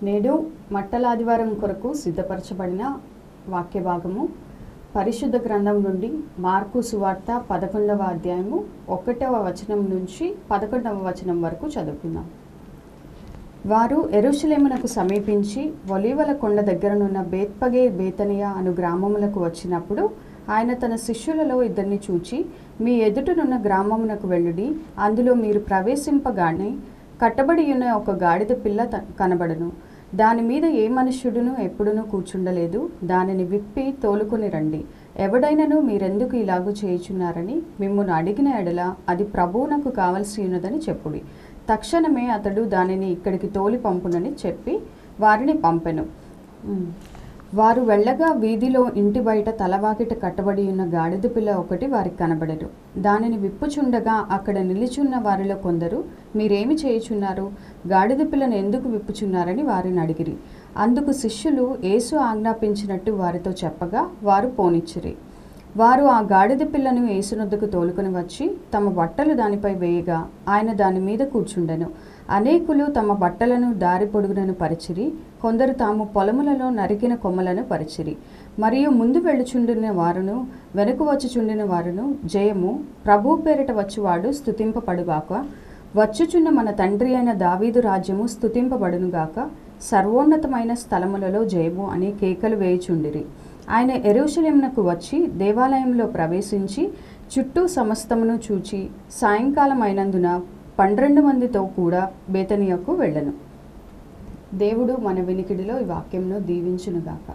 నేడు మట్టలాదివారం కొరకు సిద్ధపరచబడిన వాక్య భాగము పరిశుద్ధ గ్రంథం నుండి మార్కు సువార్త పదకొండవ అధ్యాయము ఒకటవ వచనం నుంచి పదకొండవ వచనం వరకు చదువుకుందాం వారు ఎరుషలేమునకు సమీపించి ఒలీవల కొండ దగ్గరనున్న బేత్పగే బేతనియా అను గ్రామములకు వచ్చినప్పుడు ఆయన తన శిష్యులలో ఇద్దరిని చూచి మీ ఎదుటనున్న గ్రామమునకు వెళ్ళుడి అందులో మీరు ప్రవేశింపగానే కట్టబడి ఉన్న ఒక గాడిద పిల్ల త- కనబడను దాని మీద ఏ మనుష్యుడును ఎప్పుడునూ కూర్చుండలేదు దానిని విప్పి తోలుకొని రండి ఎవడైనను మీరెందుకు ఇలాగూ చేయుచున్నారని మిమ్మల్ని అడిగిన ఎడల అది ప్రభువునకు కావలసి ఉన్నదని చెప్పుడి తక్షణమే అతడు దానిని ఇక్కడికి తోలి పంపునని చెప్పి వారిని పంపెను ఉమ్. వారు వెళ్ళగా వీధిలో ఇంటి బయట తలవాకిట కట్టబడి ఉన్న గాడిద పిల్ల ఒకటి వారికి కనబడెను దానిని విప్పుచుండగా అక్కడ నిలిచున్న వారిలో కొందరు మీరేమి చేయుచున్నారు గాడిద పిల్లను ఎందుకు విప్పుచున్నారని వారిని అడిగిరి అందుకు శిష్యులు యేసు ఆజ్ఞాపించినట్టు వారితో చెప్పగా వారు పోనిచ్చిరి వారు ఆ గాడిద పిల్లను యేసునొద్దకు తోలుకొని వచ్చి తమ బట్టలు దానిపై వేయగా ఆయన దాని మీద కూర్చుండెను అనేకులు తమ బట్టలను దారి పొడుగునను పరిచిరి కొందరు తాము పొలములలో నరికిన కొమ్మలను పరిచిరి మరియు ముందు వెళ్ళుచుండిన వారును వెనుక వచ్చుచుండిన వారును జయము ప్రభు పేరిట వచ్చువాడు స్తుతింపబడుగాక వచ్చుచున్న మన తండ్రి అయిన దావీదు రాజ్యము స్తుతింపబడునుగాక సర్వోన్నతమైన స్థలములలో జయము అని కేకలు వేయుచుండిరి ఆయన ఎరుషలేమునకు వచ్చి దేవాలయంలో ప్రవేశించి చుట్టూ సమస్తమును చూచి సాయంకాలం అయినందున పన్నెండు మందితో కూడా బేతనియకు వెళ్ళను దేవుడు మన వినికిడిలో ఈ వాక్యంను దీవించునుగాక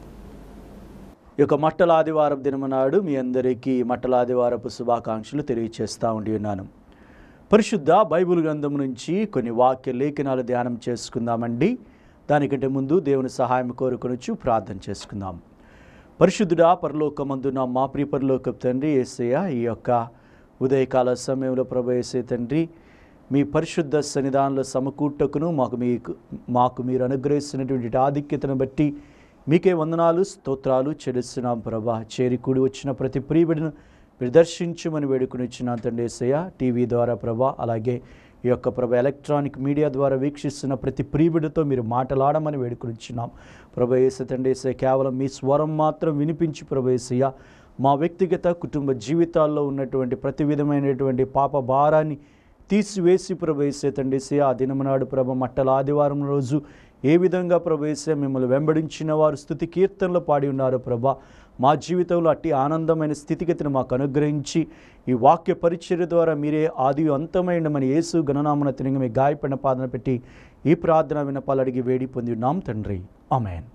ఈ యొక్క మట్టల ఆదివారం దినమనాడు మీ అందరికీ మట్టల ఆదివారపు శుభాకాంక్షలు తెలియచేస్తూ ఉండి ఉన్నాను పరిశుద్ధ బైబిల్ గ్రంథం నుంచి కొన్ని వాక్య లేఖనాలు ధ్యానం చేసుకుందామండి దానికంటే ముందు దేవుని సహాయం కోరుకొనొచ్చు ప్రార్థన చేసుకుందాం పరిశుద్ధుడా పరలోకమందున మా ప్రియ పరలోకపు తండ్రి ఏసయ్య ఈ యొక్క ఉదయకాల సమయంలో ప్రభేసే తండ్రి మీ పరిశుద్ధ సన్నిధానంలో సమకూట్టకును మాకు మీకు మాకు మీరు అనుగ్రహిస్తున్నటువంటి ఆధిక్యతను బట్టి మీకే వందనాలు స్తోత్రాలు చెల్లిస్తున్నాం ప్రభా చేరి కూడి వచ్చిన ప్రతి ప్రియుడిను మీరు దర్శించమని వేడుకుని వచ్చిన తండ్రి ఏసయ్య టీవీ ద్వారా ప్రభా అలాగే ఈ యొక్క ప్రభ ఎలక్ట్రానిక్ మీడియా ద్వారా వీక్షిస్తున్న ప్రతి ప్రియుడితో మీరు మాట్లాడమని వేడుకుని ఇచ్చినాం ప్రభ ఏస తండ్రి ఏసయ్య కేవలం మీ స్వరం మాత్రం వినిపించి ప్రభ ఏసయ్య మా వ్యక్తిగత కుటుంబ జీవితాల్లో ఉన్నటువంటి ప్రతి విధమైనటువంటి పాప భారాన్ని తీసివేసి ప్రభేసే తండేసి ఆ దినమనాడు ప్రభ మట్టల ఆదివారం రోజు ఏ విధంగా ప్రభేసే మిమ్మల్ని వెంబడించిన వారు స్థుతి కీర్తనలు పాడి ఉన్నారు ప్రభ మా జీవితంలో అట్టి ఆనందమైన స్థితిగతిని మాకు అనుగ్రహించి ఈ వాక్య పరిచర్య ద్వారా మీరే ఆది అంతమైన మన యేసు గణనామన తిరిగి మీ గాయపడిన పాదన పెట్టి ఈ ప్రార్థన వినపాలు అడిగి వేడి పొంది ఉన్నాం తండ్రి ఆమెన్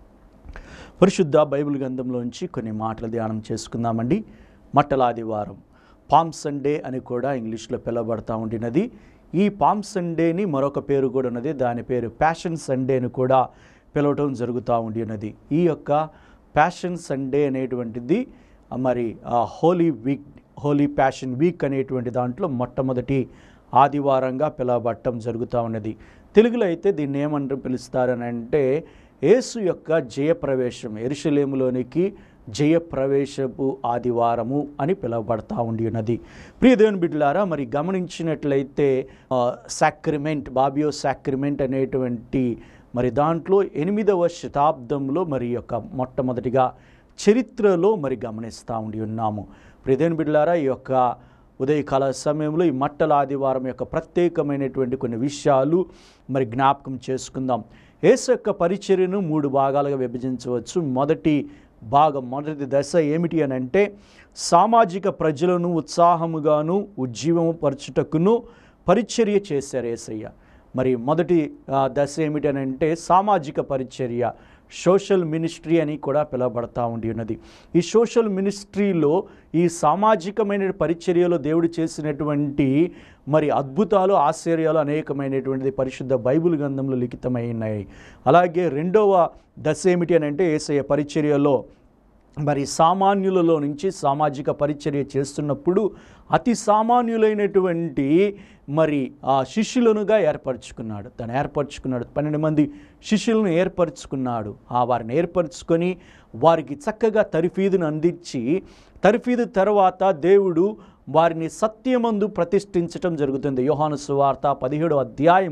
పరిశుద్ధ బైబిల్ గ్రంథంలోంచి కొన్ని మాటలు ధ్యానం చేసుకుందామండి మట్టల ఆదివారం పామ్ సండే అని కూడా ఇంగ్లీష్లో పిలువబడతా ఉండినది ఈ పామ్ సండేని మరొక పేరు కూడా ఉన్నది దాని పేరు ప్యాషన్ సండే అని కూడా పిలవటం జరుగుతూ ఉండి ఉన్నది ఈ యొక్క ప్యాషన్ సండే అనేటువంటిది ఆ, మరి ఆ holy week holy passion week అనేటువంటి దాంట్లో మొట్టమొదటి ఆదివారంగా పిలవబడటం జరుగుతూ ఉన్నది తెలుగులో అయితే దీన్ని ఏమంటారు పిలుస్తారని అంటే యేసు యొక్క జయప్రవేశం ఎరుషలేములోనికి జయప్రవేశపు ఆదివారము అని పిలువబడతా ఉండి ఉన్నది ప్రియదేవుని బిడ్డలారా మరి గమనించినట్లయితే సాక్రిమెంట్ బాబియో సాక్రిమెంట్ అనేటువంటి మరి దాంట్లో ఎనిమిదవ శతాబ్దంలో మరి యొక్క మొట్టమొదటిగా చరిత్రలో మరి గమనిస్తూ ఉండి ఉన్నాము ప్రియదేవుని బిడ్డలారా ఈ యొక్క ఉదయకాల సమయంలో ఈ మట్టల ఆదివారం యొక్క ప్రత్యేకమైనటువంటి కొన్ని విషయాలు మరి జ్ఞాపకం చేసుకుందాం యేసు యొక్క పరిచర్యను మూడు భాగాలుగా విభజించవచ్చు మొదటి భాగం మొదటి దశ ఏమిటి అని అంటే సామాజిక ప్రజలను ఉత్సాహముగాను ఉజ్జీవము పరచుటకును పరిచర్య చేశారు యేసయ్య మరి మొదటి ఆ, దశ ఏమిటి అని అంటే సామాజిక పరిచర్య సోషల్ మినిస్ట్రీ అని కూడా పిలువబడతా ఉండి ఉన్నది ఈ సోషల్ మినిస్ట్రీలో ఈ సామాజికమైన పరిచర్యలో దేవుడు చేసినటువంటి మరి అద్భుతాలు ఆశ్చర్యాలు అనేకమైనటువంటిది పరిశుద్ధ బైబిల్ గ్రంథంలో లిఖితమై ఉన్నాయి అలాగే రెండవ దశ ఏమిటి అని అంటే ఏసయ్య పరిచర్యలో మరి సామాన్యులలో నుంచి సామాజిక పరిచర్య చేస్తున్నప్పుడు అతి సామాన్యులైనటువంటి మరి ఆ శిష్యులనుగా ఏర్పరచుకున్నాడు తను ఏర్పరచుకున్నాడు పన్నెండు మంది శిష్యులను ఏర్పరచుకున్నాడు ఆ వారిని ఏర్పరచుకొని వారికి చక్కగా తరిఫీదును అందించి తరిఫీదు తర్వాత దేవుడు వారిని సత్యమందు ప్రతిష్ఠించటం జరుగుతుంది యోహాను సువార్త పదిహేడు అధ్యాయము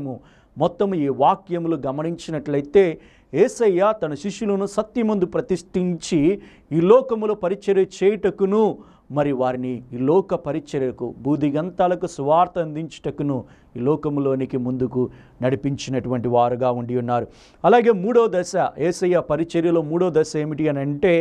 మొత్తం ఈ వాక్యములు గమనించినట్లయితే ఏసయ్య తన శిష్యులను సత్యమందు ప్రతిష్ఠించి ఈ లోకములో పరిచర్య చేయుటకును మరి వారిని ఈ లోక పరిచర్యకు బూదిగంతాలకు సువార్త అందించుటకును ఈ లోకములోనికి ముందుకు నడిపించినటువంటి వారుగా ఉండి ఉన్నారు అలాగే మూడో దశ ఏసయ్య పరిచర్యలో మూడో దశ ఏమిటి అని అంటే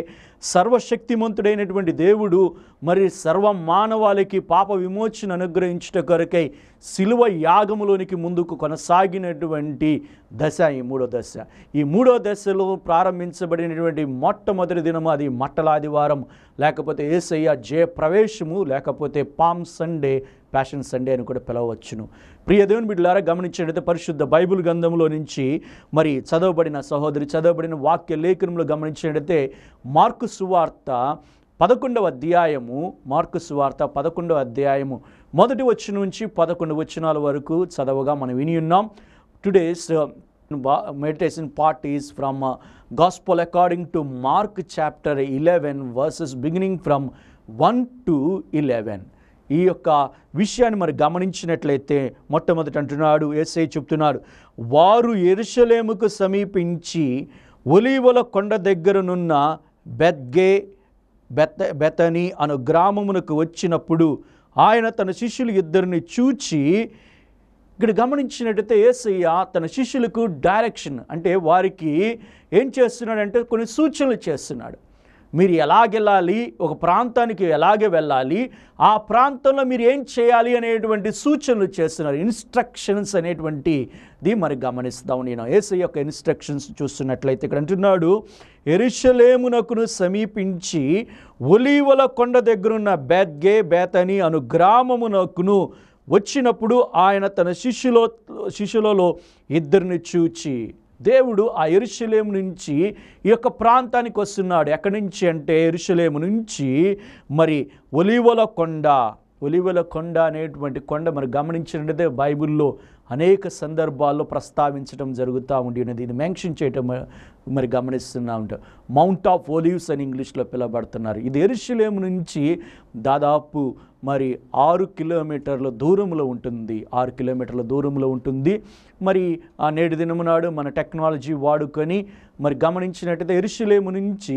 సర్వశక్తిమంతుడైనటువంటి దేవుడు మరి సర్వ మానవాళికి పాప విమోచన అనుగ్రహించుట కొరకై శిలువ యాగములోనికి ముందుకు కొనసాగినటువంటి దశ ఈ మూడో దశ ఈ మూడో దశలో ప్రారంభించబడినటువంటి మొట్టమొదటి దినము అది మట్టలాదివారం లేకపోతే ఏసయ్య జయ ప్రవేశము లేకపోతే పామ్ సండే ప్యాషన్ సండే అని కూడా పిలవచ్చును ప్రియ దేవుని బిడ్డలారా గమనించినట్లయితే పరిశుద్ధ బైబిల్ గ్రంథంలో నుంచి మరి చదవబడిన సహోదరి చదవబడిన వాక్య లేఖనంలో గమనించినట్లయితే మార్కు సువార్త పదకొండవ అధ్యాయము మార్కు సువార్త పదకొండవ అధ్యాయము మొదటి వచ్చిన నుంచి పదకొండు వచనాల వరకు చదవగా మనం విని ఉన్నాం today's meditation part is from gospel according to Mark chapter eleven verses beginning from one to eleven ఈ యొక్క విషయాన్ని మరి గమనించినట్లయితే మొట్టమొదటి అంటున్నాడు ఏసై చెప్తున్నాడు వారు ఎరుషలేముకు సమీపించి ఒలీవల కొండ దగ్గరనున్న బెద్గే బెత బెతని అను గ్రామమునకు వచ్చినప్పుడు ఆయన తన శిష్యులు ఇద్దరిని చూచి ఇక్కడ గమనించినట్టయితే ఏసయ్య తన శిష్యులకు డైరెక్షన్ అంటే వారికి ఏం చేస్తున్నాడంటే కొన్ని సూచనలు చేస్తున్నాడు మీరు ఎలాగెళ్ళాలి ఒక ప్రాంతానికి ఎలాగే వెళ్ళాలి ఆ ప్రాంతంలో మీరు ఏం చేయాలి అనేటువంటి సూచనలు చేస్తున్నారు ఇన్స్ట్రక్షన్స్ అనేటువంటిది మరి గమనిస్తాం నేను ఏసై యొక్క ఇన్స్ట్రక్షన్స్ చూస్తున్నట్లయితే ఇక్కడ అంటున్నాడు ఎరుషలేమునకును సమీపించి ఒలీవల కొండ దగ్గరున్న బెద్గే బేతని అను గ్రామమునకును వచ్చినప్పుడు ఆయన తన శిష్యులో శిష్యులలో ఇద్దరిని చూచి దేవుడు ఆ ఎరుషలేము నుంచి ఈ యొక్క ప్రాంతానికి వస్తున్నాడు ఎక్కడి నుంచి అంటే ఎరుషలేము నుంచి మరి ఒలివల కొండ ఒలివల కొండ అనేటువంటి కొండ మరి గమనించినట్లయితే బైబిల్లో అనేక సందర్భాల్లో ప్రస్తావించడం జరుగుతూ ఉండి ఉన్నది ఇది మెన్షన్ చేయటం మరి గమనిస్తున్నా ఉంటాం మౌంట్ ఆఫ్ ఒలివ్స్ అని ఇంగ్లీష్లో పిలువబడుతున్నారు ఇది ఎరుషలేము నుంచి దాదాపు మరి ఆరు కిలోమీటర్ల దూరంలో ఉంటుంది ఆరు కిలోమీటర్ల దూరంలో ఉంటుంది మరి ఆ నేటి దినము నాడు మన టెక్నాలజీ వాడుకొని మరి గమనించినట్టయితే ఎరుషలేము నుంచి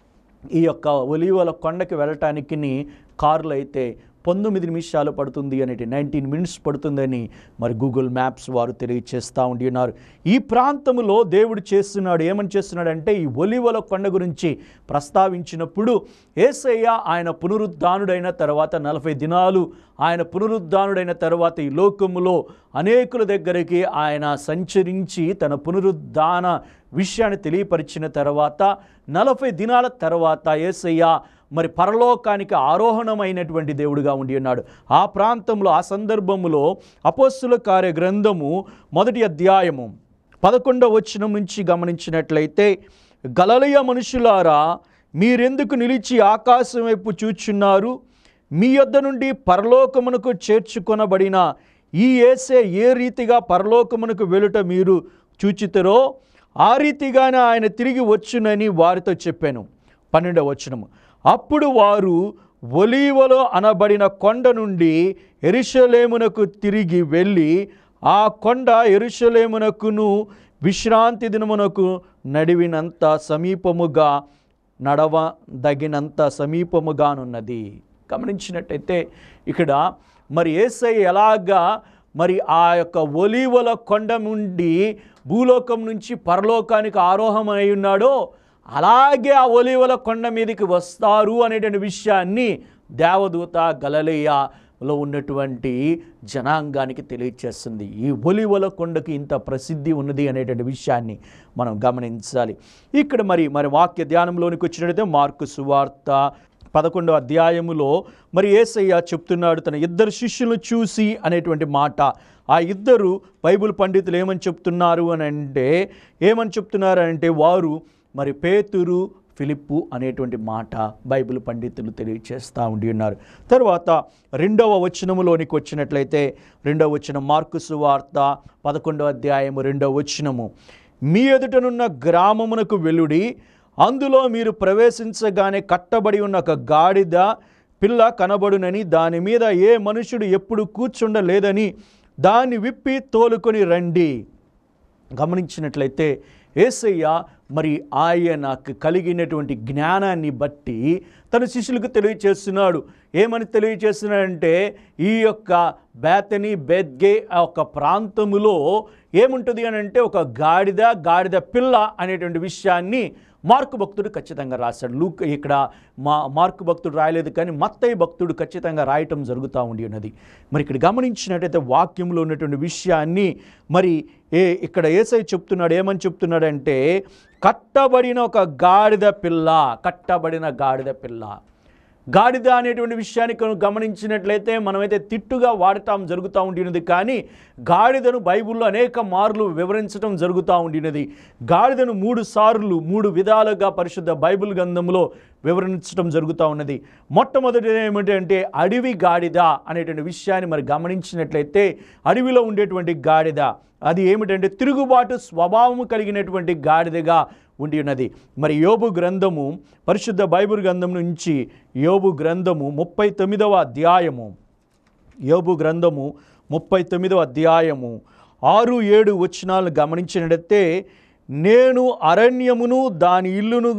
ఈ యొక్క ఒలివల కొండకి వెళ్ళటానికి కార్లు అయితే పంతొమ్మిది నిమిషాలు పడుతుంది అనేటి నైన్టీన్ మినిట్స్ పడుతుందని మరి గూగుల్ మ్యాప్స్ వారు తెలియచేస్తూ ఉండి ఉన్నారు ఈ ప్రాంతంలో దేవుడు చేస్తున్నాడు ఏమని చేస్తున్నాడంటే ఈ ఒలివల కొండ గురించి ప్రస్తావించినప్పుడు ఏసయ్య ఆయన పునరుద్ధానుడైన తర్వాత నలభై దినాలు ఆయన పునరుద్ధానుడైన తర్వాత ఈ లోకములో అనేకుల దగ్గరికి ఆయన సంచరించి తన పునరుద్ధాన విషయాన్ని తెలియపరిచిన తర్వాత నలభై దినాల తర్వాత ఏసయ్య మరి పరలోకానికి ఆరోహణమైనటువంటి దేవుడుగా ఉండి ఉన్నాడు ఆ ప్రాంతంలో ఆ సందర్భంలో అపోస్తుల కార్య గ్రంథము మొదటి అధ్యాయము పదకొండవ వచనం నుంచి గమనించినట్లయితే గలలయ మనుషులారా మీరెందుకు నిలిచి ఆకాశం వైపు చూచున్నారు మీ యొద్ద నుండి పరలోకమునకు చేర్చుకొనబడిన ఈ ఏసే ఏ రీతిగా పరలోకమునకు వెలుట మీరు చూచితరో ఆ రీతిగానే ఆయన తిరిగి వచ్చునని వారితో చెప్పాను పన్నెండవ వచనము అప్పుడు వారు ఒలీవలో అనబడిన కొండ నుండి ఎరుషలేమునకు తిరిగి వెళ్ళి ఆ కొండ ఎరుషలేమునకును విశ్రాంతి దినమునకు నడివినంత సమీపముగా నడవదగినంత సమీపముగానున్నది గమనించినట్టయితే ఇక్కడ మరి ఏసై ఎలాగా మరి ఆ యొక్క ఒలీవల కొండ నుండి భూలోకం నుంచి పరలోకానికి ఆరోహమై ఉన్నాడో అలాగే ఆ ఒలీవల కొండ మీదకి వస్తారు అనేటువంటి విషయాన్ని దేవదూత గలలేయలో ఉన్నటువంటి జనాంగానికి తెలియచేస్తుంది ఈ ఒలివల కొండకి ఇంత ప్రసిద్ధి ఉన్నది అనేటువంటి విషయాన్ని మనం గమనించాలి ఇక్కడ మరి మరి వాక్య ధ్యానంలోనికి వచ్చినట్టయితే మార్కు సువార్త పదకొండవ అధ్యాయములో మరి ఏసయ్య చెప్తున్నాడు తన ఇద్దరు శిష్యులను చూసి అనేటువంటి మాట ఆ ఇద్దరు బైబిల్ పండితులు ఏమని చెప్తున్నారు అని అంటే ఏమని చెప్తున్నారు అంటే వారు మరి పేతురు ఫిలిప్పు అనేటువంటి మాట బైబిల్ పండితులు తెలియచేస్తూ ఉండి ఉన్నారు తర్వాత రెండవ వచనములోనికి వచ్చినట్లయితే రెండవ వచనం మార్కు సువార్త పదకొండవ అధ్యాయము రెండవ వచనము మీ ఎదుటనున్న గ్రామమునకు వెలుడి అందులో మీరు ప్రవేశించగానే కట్టబడి ఉన్న ఒక గాడిద పిల్ల కనబడునని దాని మీద ఏ మనుషుడు ఎప్పుడు కూర్చుండలేదని దాన్ని విప్పి తోలుకొని రండి గమనించినట్లయితే ఏసయ్య మరి ఆయనకు కలిగినటువంటి జ్ఞానాన్ని బట్టి తన శిష్యులకు తెలియచేస్తున్నాడు ఏమని తెలియచేస్తున్నాడంటే ఈ యొక్క బేతని బెద్గే ఆ యొక్క ప్రాంతములో ఏముంటుంది అని అంటే ఒక గాడిద గాడిద పిల్ల అనేటువంటి విషయాన్ని మార్కు భక్తుడు ఖచ్చితంగా రాశాడు లూక్ ఇక్కడ మా మార్కు భక్తుడు రాయలేదు కానీ మత్తయ్య భక్తుడు ఖచ్చితంగా రాయటం జరుగుతూ ఉండి ఉన్నది మరి ఇక్కడ గమనించినట్టయితే వాక్యంలో ఉన్నటువంటి విషయాన్ని మరి ఏ ఇక్కడ ఏసై చెప్తున్నాడు ఏమని చెప్తున్నాడంటే కట్టబడిన ఒక గాడిద పిల్ల కట్టబడిన గాడిద పిల్ల గాడిద అనేటువంటి విషయాన్ని కనుక గమనించినట్లయితే మనమైతే తిట్టుగా వాడటం జరుగుతూ ఉండినది కానీ గాడిదను బైబిల్లో అనేక మార్లు వివరించడం జరుగుతూ ఉండినది గాడిదను మూడు సార్లు మూడు విధాలుగా పరిశుద్ధ బైబిల్ గ్రంథంలో వివరించడం జరుగుతూ ఉన్నది మొట్టమొదటి ఏమిటంటే అడవి గాడిద అనేటువంటి విషయాన్ని మరి గమనించినట్లయితే అడవిలో ఉండేటువంటి గాడిద అది ఏమిటంటే తిరుగుబాటు స్వభావము కలిగినటువంటి గాడిదగా ఉండి ఉన్నది మరి యోబు గ్రంథము పరిశుద్ధ బైబిల్ గ్రంథం నుంచి యోబు గ్రంథము ముప్పై తొమ్మిదవ అధ్యాయము యోబు గ్రంథము ముప్పై తొమ్మిదవ అధ్యాయము ఆరు ఏడు వచనాలను గమనించినట్లయితే నేను అరణ్యమును దాని ఇల్లును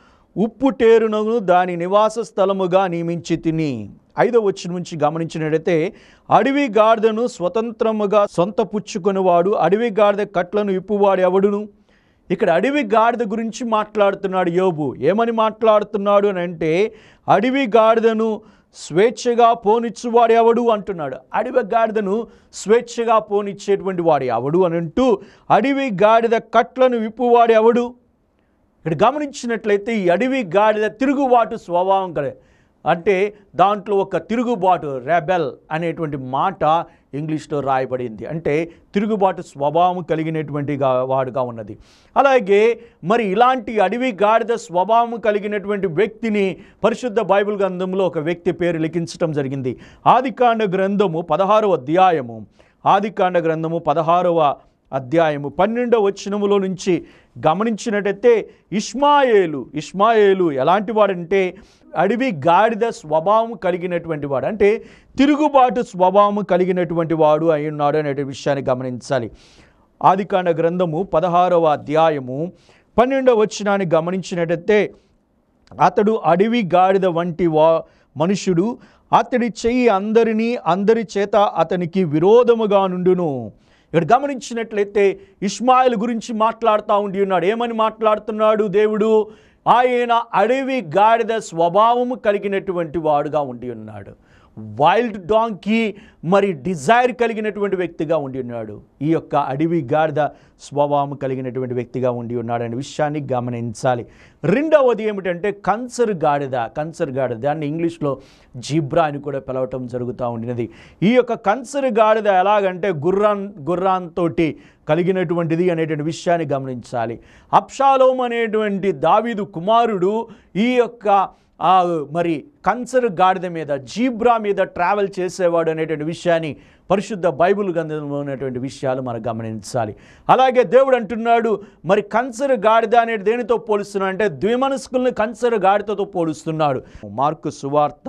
ఉప్పుటేరునను దాని నివాస స్థలముగా నియమించి తిని ఐదో వచ్చిన నుంచి గమనించినట్లయితే అడవి గాడిదను స్వతంత్రముగా సొంత పుచ్చుకొనివాడు అడవి గాడిద కట్లను ఇప్పువాడు ఎవడును ఇక్కడ అడవి గాడిద గురించి మాట్లాడుతున్నాడు యోబు ఏమని మాట్లాడుతున్నాడు అని అంటే అడవి గాడిదను స్వేచ్ఛగా పోనిచ్చువాడు ఎవడు అంటున్నాడు అడవి గాడిదను స్వేచ్ఛగా పోనిచ్చేటువంటి వాడు ఎవడు అని అంటూ అడవి గాడిద కట్లను విప్పువాడు ఎవడు ఇక్కడ గమనించినట్లయితే ఈ అడవి గాడిద తిరుగుబాటు స్వభావం కలే అంటే దాంట్లో ఒక తిరుగుబాటు రెబెల్ అనేటువంటి మాట ఇంగ్లీష్లో రాయబడింది అంటే తిరుగుబాటు స్వభావం కలిగినటువంటిగా వాడుగా ఉన్నది అలాగే మరి ఇలాంటి అడవి గాడిద స్వభావం కలిగినటువంటి వ్యక్తిని పరిశుద్ధ బైబిల్ గ్రంథంలో ఒక వ్యక్తి పేరు లిఖించడం జరిగింది ఆదికాండ గ్రంథము పదహారవ అధ్యాయము ఆదికాండ గ్రంథము పదహారవ అధ్యాయము పన్నెండవ వచనములో నుంచి గమనించినట్టయితే ఇష్మాయేలు ఇష్మాయేలు ఎలాంటి వాడంటే అడవి గాడిద స్వభావం కలిగినటువంటి వాడు అంటే తిరుగుబాటు స్వభావం కలిగినటువంటి వాడు అయి ఉన్నాడు అనే విషయాన్ని గమనించాలి ఆదికాండ గ్రంథము పదహారవ అధ్యాయము పన్నెండవ వచనాన్ని గమనించినట్టయితే అతడు అడవి గాడిద వంటి వా మనుషుడు అతడి చెయ్యి అందరినీ అందరి చేత అతనికి విరోధముగా నుండును ఇక్కడ గమనించినట్లయితే ఇస్మాయిల్ గురించి మాట్లాడుతూ ఉండి ఉన్నాడు ఏమని మాట్లాడుతున్నాడు దేవుడు ఆయన అడవి గాడిద స్వభావము కలిగినటువంటి వాడుగా ఉండి ఉన్నాడు వైల్డ్ డాంకీ మరి డిజైర్ కలిగినటువంటి వ్యక్తిగా ఉండి ఉన్నాడు ఈ యొక్క అడవి గాడిద స్వభావం కలిగినటువంటి వ్యక్తిగా ఉండి ఉన్నాడు అనే విషయాన్ని గమనించాలి రెండవది ఏమిటంటే కన్సర్ గాడిద కన్సర్ గాడిద దాన్ని ఇంగ్లీష్లో జీబ్రా అని కూడా పిలవటం జరుగుతూ ఉండినది ఈ యొక్క కన్సర్ గాడిద ఎలాగంటే గుర్రాన్ గుర్రాన్తోటి కలిగినటువంటిది అనేటువంటి విషయాన్ని గమనించాలి అప్షాలోం అనేటువంటి దావీదు కుమారుడు ఈ యొక్క ఆ మరి కన్సర్ గాడిద మీద జీబ్రా మీద ట్రావెల్ చేసేవాడు అనేటువంటి విషయాన్ని పరిశుద్ధ బైబిల్ గ్రంథంలో ఉన్నటువంటి విషయాలు మనం గమనించాలి అలాగే దేవుడు అంటున్నాడు మరి కన్సర్ గాడిద అనేది దేనితో పోలుస్తున్నాడు అంటే ద్విమనస్కుల్ని కన్సర్ గాడిదతో పోలుస్తున్నాడు మార్కు సువార్త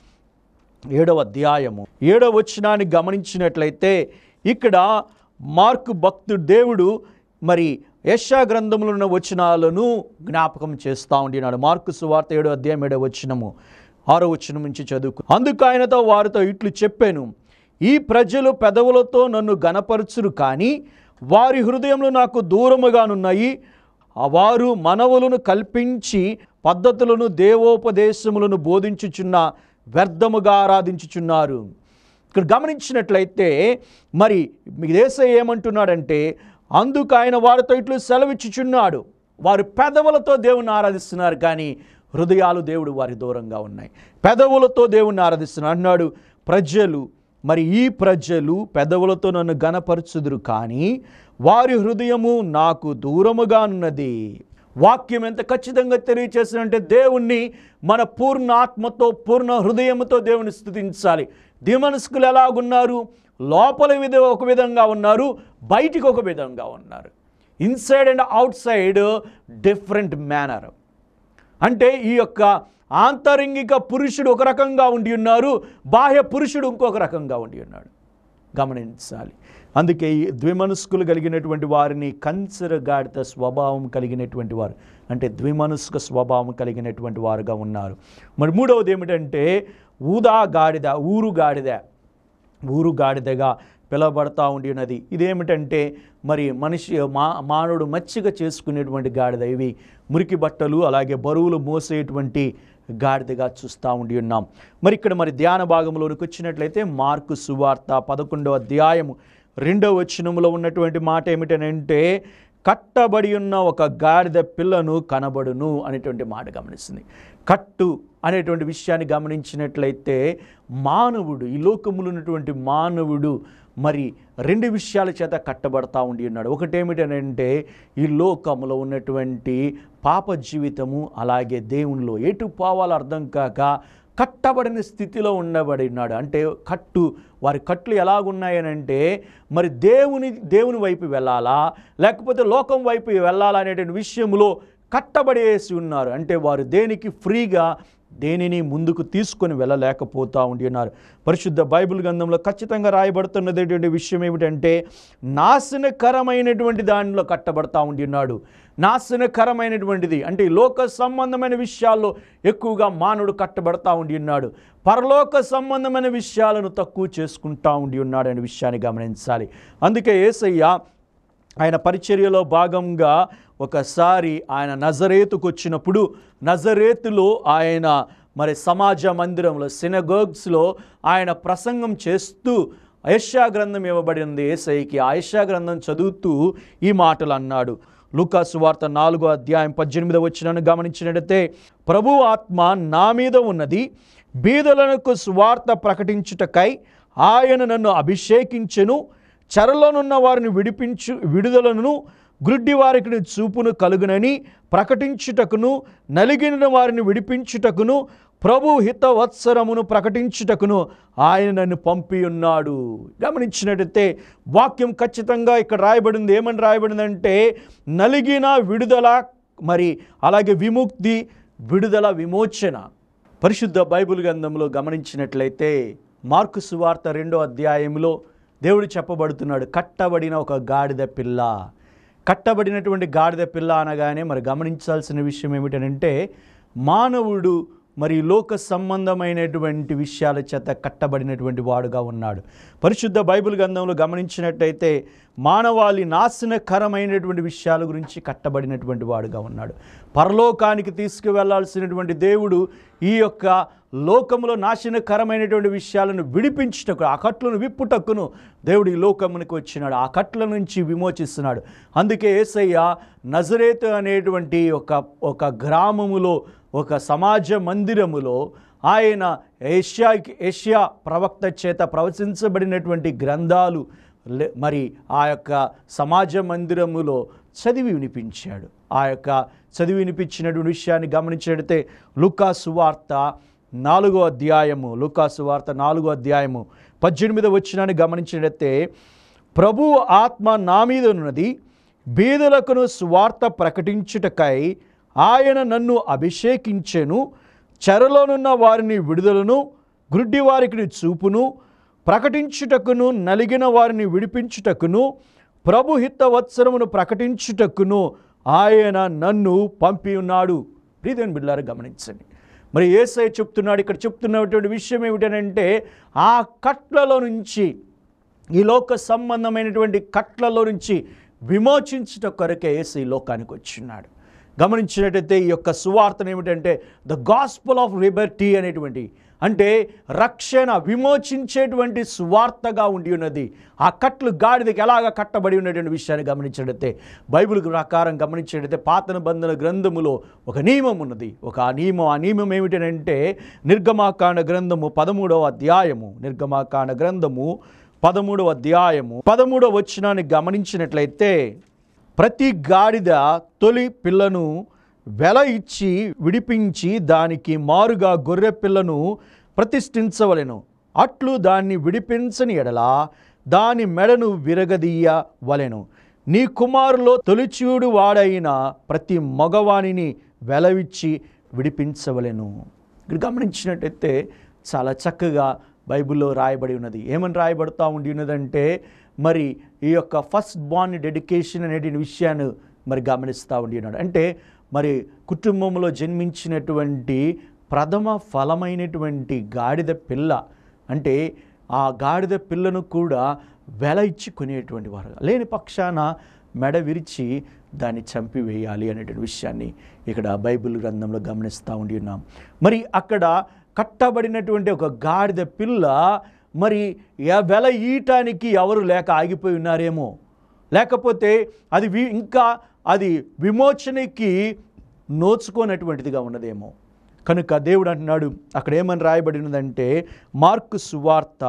ఏడవ అధ్యాయము ఏడవ వచనాన్ని గమనించినట్లయితే ఇక్కడ మార్కు భక్తుడు దేవుడు మరి యశా గ్రంథంలో ఉన్న వచనాలను జ్ఞాపకం చేస్తూ ఉండినాడు మార్కు సువార్త ఏడో అధ్యాయం ఏడవ వచనము ఆరో వచనం నుంచి చదువుకు అందుకు ఆయనతో వారితో ఇట్లు చెప్పాను ఈ ప్రజలు పెదవులతో నన్ను గనపరచురు కానీ వారి హృదయంలో నాకు దూరముగానున్నాయి ఆ వారు మనవులను కల్పించి పద్ధతులను దేవోపదేశములను బోధించుచున్న వ్యర్థముగా ఆరాధించుచున్నారు ఇక్కడ గమనించినట్లయితే మరి మీ దేశం ఏమంటున్నాడంటే అందుకు ఆయన వారితో ఇట్లు సెలవిచ్చుచున్నాడు వారు పెదవులతో దేవుని ఆరాధిస్తున్నారు కానీ హృదయాలు దేవుడు వారి దూరంగా ఉన్నాయి పెదవులతో దేవుణ్ణి ఆరాధిస్తున్నారు అన్నాడు ప్రజలు మరి ఈ ప్రజలు పెదవులతో నన్ను గనపరచుదురు కానీ వారి హృదయము నాకు దూరముగా ఉన్నది వాక్యం ఎంత ఖచ్చితంగా తెలియచేసినంటే దేవుణ్ణి మన పూర్ణ ఆత్మతో పూర్ణ హృదయంతో దేవుని స్థుతించాలి దిమనస్కులు ఎలాగున్నారు లోపల విధ ఒక విధంగా ఉన్నారు బయటికి ఒక విధంగా ఉన్నారు inside and outside different manner అంటే ఈ యొక్క ఆంతరంగిక పురుషుడు ఒక రకంగా ఉండి ఉన్నారు బాహ్య పురుషుడు ఇంకొక రకంగా ఉండి ఉన్నాడు గమనించాలి అందుకే ఈ ద్విమనస్కులు కలిగినటువంటి వారిని కంచర గాడిద స్వభావం కలిగినటువంటి వారు అంటే ద్విమనస్క స్వభావం కలిగినటువంటి వారుగా ఉన్నారు మరి మూడవది ఏమిటంటే ఊదా గాడిద ఊరు గాడిద ఊరు గాడిదగా పిలువబడతా ఉండి ఉన్నది ఇదేమిటంటే మరి మనిషి మా మానవుడు మచ్చిగా చేసుకునేటువంటి గాడిద ఇవి మురికి బట్టలు అలాగే బరువులు మోసేటువంటి గాడిదగా చూస్తూ ఉండి ఉన్నాం మరి ఇక్కడ మరి ధ్యాన భాగంలోనికి వచ్చినట్లయితే మార్కు సువార్త పదకొండవ అధ్యాయము రెండవ వచనంలో ఉన్నటువంటి మాట ఏమిటనంటే కట్టబడి ఉన్న ఒక గాడిద పిల్లను కనబడును అనేటువంటి మాట గమనిస్తుంది కట్టు అనేటువంటి విషయాన్ని గమనించినట్లయితే మానవుడు ఈ లోకములో ఉన్నటువంటి మానవుడు మరి రెండు విషయాల చేత కట్టబడతా ఉండి ఉన్నాడు ఒకటేమిటనంటే ఈ లోకములో ఉన్నటువంటి పాప జీవితము అలాగే దేవునిలో ఎటు పోవాలో అర్థం కాక కట్టబడిన స్థితిలో ఉండబడి ఉన్నాడు అంటే కట్టు వారి కట్లు ఎలాగున్నాయనంటే మరి దేవుని దేవుని వైపు వెళ్ళాలా లేకపోతే లోకం వైపు వెళ్ళాలా అనేటువంటి విషయంలో కట్టబడేసి ఉన్నారు అంటే వారు దేనికి ఫ్రీగా దేనిని ముందుకు తీసుకొని వెళ్ళలేకపోతూ ఉండి ఉన్నారు పరిశుద్ధ బైబిల్ గ్రంథంలో ఖచ్చితంగా రాయబడుతున్నటువంటి విషయం ఏమిటంటే నాశనకరమైనటువంటి దానిలో కట్టబడతా ఉండి ఉన్నాడు నాశనకరమైనటువంటిది అంటే ఈ లోక సంబంధమైన విషయాల్లో ఎక్కువగా మానవుడు కట్టబడతా ఉండి ఉన్నాడు పరలోక సంబంధమైన విషయాలను తక్కువ చేసుకుంటా ఉండి ఉన్నాడు అనే విషయాన్ని గమనించాలి అందుకే ఏసయ్య ఆయన పరిచర్యలో భాగంగా ఒకసారి ఆయన నజరేతుకు వచ్చినప్పుడు నజరేతులో ఆయన మరి సమాజ మందిరంలో సినగోగ్స్లో ఆయన ప్రసంగం చేస్తూ ఐషా గ్రంథం ఇవ్వబడింది ఏసైకి ఆయిషా గ్రంథం చదువుతూ ఈ మాటలు అన్నాడు లూకాసు వార్త నాలుగో అధ్యాయం పద్దెనిమిదో వచ్చినను గమనించినట్లయితే ప్రభు ఆత్మ నా మీద ఉన్నది బీదలకు స్వార్థ ప్రకటించుటకై ఆయన నన్ను అభిషేకించెను చెరలోనున్న వారిని విడిపించు విడుదలను గ్రుడ్డి వారికి చూపును కలుగునని ప్రకటించుటకును నలిగిన వారిని విడిపించుటకును ప్రభు హితవత్సరమును ప్రకటించుటకును ఆయన నన్ను పంపి ఉన్నాడు గమనించినట్టయితే వాక్యం ఖచ్చితంగా ఇక్కడ రాయబడింది ఏమని రాయబడిందంటే నలిగిన విడుదల మరి అలాగే విముక్తి విడుదల విమోచన పరిశుద్ధ బైబిల్ గ్రంథంలో గమనించినట్లయితే మార్కు సువార్త రెండో అధ్యాయంలో దేవుడు చెప్పబడుతున్నాడు కట్టబడిన ఒక గాడిద పిల్ల కట్టబడినటువంటి గాడిద పిల్ల అనగానే మరి గమనించాల్సిన విషయం ఏమిటనంటే మానవుడు మరి లోక సంబంధమైనటువంటి విషయాల చేత కట్టబడినటువంటి వాడుగా ఉన్నాడు పరిశుద్ధ బైబిల్ గ్రంథంలో గమనించినట్టయితే మానవాళి నాశనకరమైనటువంటి విషయాల గురించి కట్టబడినటువంటి వాడుగా ఉన్నాడు పరలోకానికి తీసుకువెళ్లాల్సినటువంటి దేవుడు ఈ యొక్క లోకములో నాశనకరమైనటువంటి విషయాలను విడిపించుటకు ఆ కట్లను విప్పుటక్కును దేవుడు ఈ లోకమునికి వచ్చినాడు ఆ కట్ల నుంచి విమోచిస్తున్నాడు అందుకే ఏసయ్య నజరేతు అనేటువంటి ఒక ఒక గ్రామములో ఒక సమాజ మందిరములో ఆయన ఏషియాకి ఏషియా ప్రవక్త చేత ప్రవచించబడినటువంటి గ్రంథాలు లే- మరి ఆ యొక్క సమాజ మందిరములో చదివి వినిపించాడు ఆ యొక్క చదివి వినిపించినటువంటి విషయాన్ని గమనించినట్లయితే లుకాసు వార్త నాలుగో అధ్యాయము లుకాసు వార్త నాలుగో అధ్యాయము పద్దెనిమిదో వచ్చినాన్ని గమనించినట్లయితే ప్రభు ఆత్మ నా మీద ఉన్నది బీదలకును స్వార్థ ప్రకటించుటకై ఆయన నన్ను అభిషేకించెను చెరలోనున్న వారిని విడుదలను గ్రుడ్డి వారికి చూపును ప్రకటించుటకును నలిగిన వారిని విడిపించుటకును ప్రభు హితవత్సరమును ప్రకటించుటకును ఆయన నన్ను పంపి ఉన్నాడు ప్రీతిని బిడ్డారు గమనించండి మరి ఏసై చెప్తున్నాడు ఇక్కడ చెప్తున్నటువంటి విషయం ఏమిటనంటే ఆ కట్లలో నుంచి ఈ లోక సంబంధమైనటువంటి కట్లలో నుంచి విమోచించుట కొరకే యేసు ఈ లోకానికి వచ్చినాడు గమనించినట్టయితే ఈ యొక్క సువార్తను ఏమిటంటే ద గాస్పుల్ ఆఫ్ లిబర్టీ అనేటువంటి అంటే రక్షణ విమోచించేటువంటి సువార్తగా ఉండి ఉన్నది ఆ కట్లు గాడిదకి ఎలాగ కట్టబడి ఉన్నటువంటి విషయాన్ని గమనించినట్టయితే బైబిల్ ప్రకారం గమనించినట్టయితే పాత నిబంధన గ్రంథములో ఒక నియమం ఉన్నది ఒక ఆ నియమం ఆ నియమం ఏమిటనంటే నిర్గమాకాండ గ్రంథము పదమూడవ అధ్యాయము నిర్గమాకాండ గ్రంథము పదమూడవ అధ్యాయము పదమూడవ వచనాన్ని గమనించినట్లయితే ప్రతి గాడిద తొలి పిల్లను వెల ఇచ్చి విడిపించి దానికి మారుగా గొర్రె పిల్లను ప్రతిష్ఠించవలెను అట్లు దాన్ని విడిపించని ఎడల దాని మెడను విరగదీయవలెను నీ కుమారులో తొలిచూడు వాడైన ప్రతి మగవానిని వెలవిచ్చి విడిపించవలెను ఇక్కడ గమనించినట్టయితే చాలా చక్కగా బైబిల్లో రాయబడి ఉన్నది ఏమని రాయబడుతూ ఉండి ఉన్నదంటే మరి ఈ యొక్క ఫస్ట్ బార్న్ డెడికేషన్ అనే విషయాన్ని మరి గమనిస్తూ ఉండి ఉన్నాడు అంటే మరి కుటుంబంలో జన్మించినటువంటి ప్రథమ ఫలమైనటువంటి గాడిద పిల్ల అంటే ఆ గాడిద పిల్లను కూడా వెల ఇచ్చి కొనేటువంటి వారు లేని పక్షాన మెడ విరిచి దాన్ని చంపివేయాలి అనేటువంటి విషయాన్ని ఇక్కడ బైబిల్ గ్రంథంలో గమనిస్తూ ఉండి ఉన్నాం మరి అక్కడ కట్టబడినటువంటి ఒక గాడిద పిల్ల మరి ఎ- వెల ఈయటానికి ఎవరు లేక ఆగిపోయి ఉన్నారేమో లేకపోతే అది వి ఇంకా అది విమోచనకి నోచుకోనటువంటిదిగా ఉన్నదేమో కనుక దేవుడు అంటున్నాడు అక్కడ ఏమని రాయబడినదంటే మార్కు సువార్త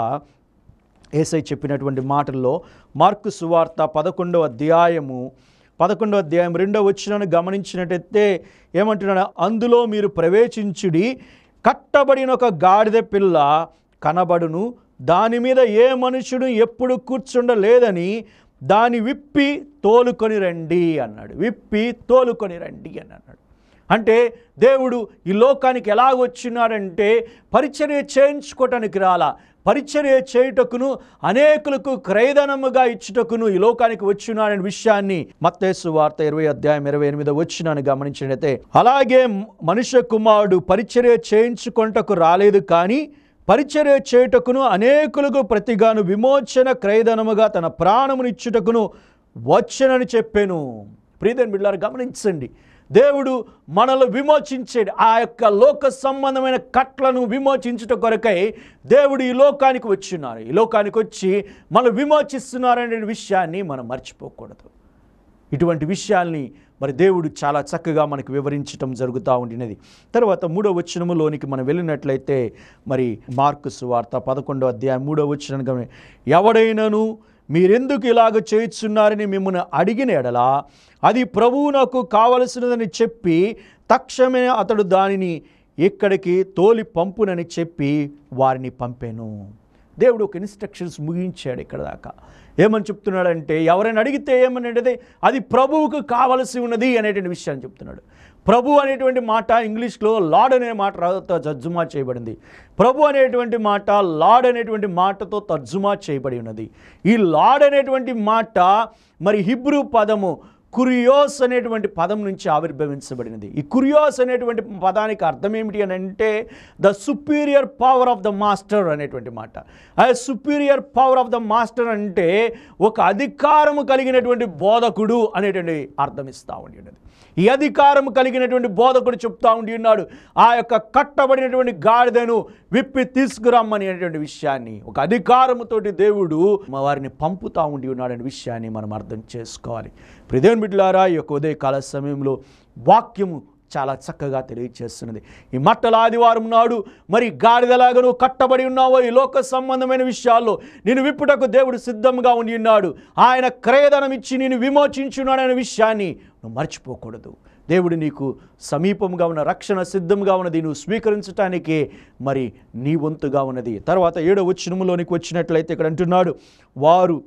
ఏసై చెప్పినటువంటి మాటల్లో మార్కు సువార్త పదకొండవ అధ్యాయము పదకొండవ అధ్యాయం రెండవ వచ్చినను గమనించినట్టయితే ఏమంటున్నాడు అందులో మీరు ప్రవేశించుడి కట్టబడిన ఒక గాడిద పిల్ల కనబడును దాని మీద ఏ మనుషుడు ఎప్పుడు కూర్చుండలేదని దాని విప్పి తోలుకొని రండి అన్నాడు విప్పి తోలుకొని రండి అని అన్నాడు అంటే దేవుడు ఈ లోకానికి ఎలా వచ్చినాడంటే పరిచర్య చేయించుకోవటానికి రాలా పరిచర్య చేయుటకును అనేకులకు క్రయధనముగా ఇచ్చుటకును ఈ లోకానికి వచ్చినాడనే విషయాన్ని మత్తేసు వార్త ఇరవై అధ్యాయం ఇరవై ఎనిమిది వచ్చినాను గమనించినట్లయితే అలాగే మనుష్య కుమారుడు పరిచర్య చేయించుకొంటకు రాలేదు కానీ పరిచర్య చేయుటకును అనేకులకు ప్రతిగాను విమోచన క్రయధనముగా తన ప్రాణమునిచ్చుటకును వచ్చనని చెప్పాను ప్రియదని బిడ్డారు గమనించండి దేవుడు మనల్ని విమోచించేది ఆ యొక్క లోక సంబంధమైన కట్లను విమోచించుట కొరకై దేవుడు ఈ లోకానికి వచ్చిన్నారు ఈ లోకానికి వచ్చి మనం విమోచిస్తున్నారనే విషయాన్ని మనం మర్చిపోకూడదు ఇటువంటి విషయాల్ని మరి దేవుడు చాలా చక్కగా మనకు వివరించటం జరుగుతూ ఉండినది తర్వాత మూడో వచనములోనికి మనం వెళ్ళినట్లయితే మరి మార్కు సువార్త పదకొండో అధ్యాయం మూడో వచనం గమని ఎవడైనను మీరెందుకు ఇలాగ చేయుచున్నారని మిమ్మల్ని అడిగిన ఎడలా అది ప్రభువు నాకు కావలసినదని చెప్పి తక్షణమే అతడు దానిని ఇక్కడికి తోలి పంపునని చెప్పి వారిని పంపాను దేవుడు ఒక ఇన్స్ట్రక్షన్స్ ముగించాడు ఇక్కడ దాకా ఏమని చెప్తున్నాడంటే ఎవరైనా అడిగితే ఏమని అంటే అది ప్రభువుకు కావలసి ఉన్నది అనేటువంటి విషయాన్ని చెప్తున్నాడు ప్రభు అనేటువంటి మాట ఇంగ్లీష్లో లార్డ్ అనే మాట రాతో తర్జుమా చేయబడింది ప్రభు అనేటువంటి మాట లార్డ్ అనేటువంటి మాటతో తర్జుమా చేయబడి ఉన్నది ఈ లార్డ్ అనేటువంటి మాట మరి హిబ్రూ పదము కురియోస్ అనేటువంటి పదం నుంచి ఆవిర్భవించబడినది ఈ కురియోస్ అనేటువంటి పదానికి అర్థం ఏమిటి అని అంటే the superior power of the master అనేటువంటి మాట ఆ superior power of the master అంటే ఒక అధికారము కలిగినటువంటి బోధకుడు అనేటువంటి అర్థం ఇస్తూ ఉండేది ఈ అధికారం కలిగినటువంటి బోధకుడు చెప్తా ఉండి ఉన్నాడు ఆ యొక్క కట్టబడినటువంటి గాడిదను విప్పి తీసుకురమ్మని అనేటువంటి విషయాన్ని ఒక అధికారముతోటి దేవుడు మా వారిని పంపుతా ఉండి ఉన్నాడనే విషయాన్ని మనం అర్థం చేసుకోవాలి ప్రదేవన్ బిడ్లారా ఈ యొక్క ఉదయకాల సమయంలో వాక్యము చాలా చక్కగా తెలియచేస్తున్నది ఈ మట్టల ఆదివారం నాడు మరి గాడిదలాగా నువ్వు కట్టబడి ఉన్నావో ఈ లోక సంబంధమైన విషయాల్లో నేను విప్పుటకు దేవుడు సిద్ధంగా ఉండి ఉన్నాడు ఆయన క్రయధనం ఇచ్చి నేను విమోచించున్నాడు అనే విషయాన్ని నువ్వు మర్చిపోకూడదు దేవుడు నీకు సమీపంగా ఉన్న రక్షణ సిద్ధంగా ఉన్నది నువ్వు స్వీకరించటానికే మరి నీ వంతుగా ఉన్నది తర్వాత ఏడో వచ్చినములోనికి వచ్చినట్లయితే ఇక్కడ అంటున్నాడు వారు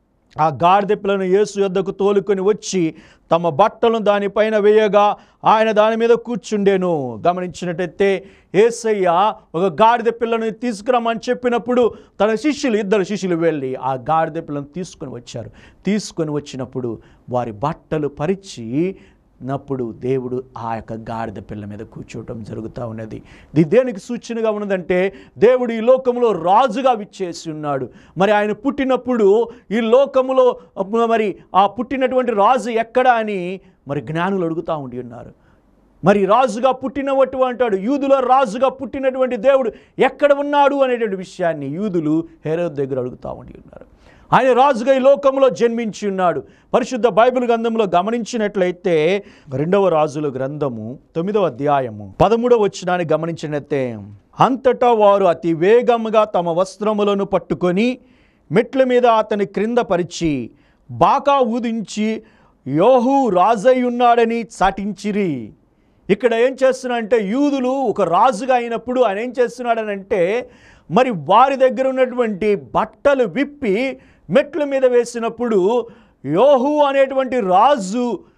ఆ గాడిద పిల్లను యేసు యొద్దకు తోలుకొని వచ్చి తమ బట్టలను దానిపైన వేయగా ఆయన దాని మీద కూర్చుండేను గమనించినట్టయితే ఏసయ్య ఒక గాడిద పిల్లను తీసుకురమ్మని చెప్పినప్పుడు తన శిష్యులు ఇద్దరు శిష్యులు వెళ్ళి ఆ గాడిద పిల్లను తీసుకొని వచ్చారు తీసుకొని వచ్చినప్పుడు వారి బట్టలు పరిచి నప్పుడు దేవుడు ఆ యొక్క గాడిద పిల్ల మీద కూర్చోవటం జరుగుతూ ఉన్నది ఇది దేనికి సూచనగా ఉన్నదంటే దేవుడు ఈ లోకంలో రాజుగా విచ్చేసి ఉన్నాడు మరి ఆయన పుట్టినప్పుడు ఈ లోకములో మరి ఆ పుట్టినటువంటి రాజు ఎక్కడ అని మరి జ్ఞానులు అడుగుతూ ఉండి ఉన్నారు మరి రాజుగా పుట్టినవట్టు అంటాడు యూదులో రాజుగా పుట్టినటువంటి దేవుడు ఎక్కడ ఉన్నాడు అనేటువంటి విషయాన్ని యూదులు హేరోద్ దగ్గర అడుగుతూ ఉండి ఉన్నారు ఆయన రాజుగా ఈ లోకంలో జన్మించి ఉన్నాడు పరిశుద్ధ బైబిల్ గ్రంథంలో గమనించినట్లయితే రెండవ రాజుల గ్రంథము తొమ్మిదవ అధ్యాయము పదమూడవ వచ్చినాన్ని గమనించినట్లయితే అంతటా వారు అతి వేగముగా తమ వస్త్రములను పట్టుకొని మెట్ల మీద అతని క్రింద పరిచి బాకా ఊదించి యోహు రాజై ఉన్నాడని చాటించిరి ఇక్కడ ఏం చేస్తున్నాడంటే యూదులు ఒక రాజుగా అయినప్పుడు ఆయన ఏం చేస్తున్నాడనంటే మరి వారి దగ్గర ఉన్నటువంటి బట్టలు విప్పి మెట్ల మీద వేసినప్పుడు యోహు అనేటువంటి రాజు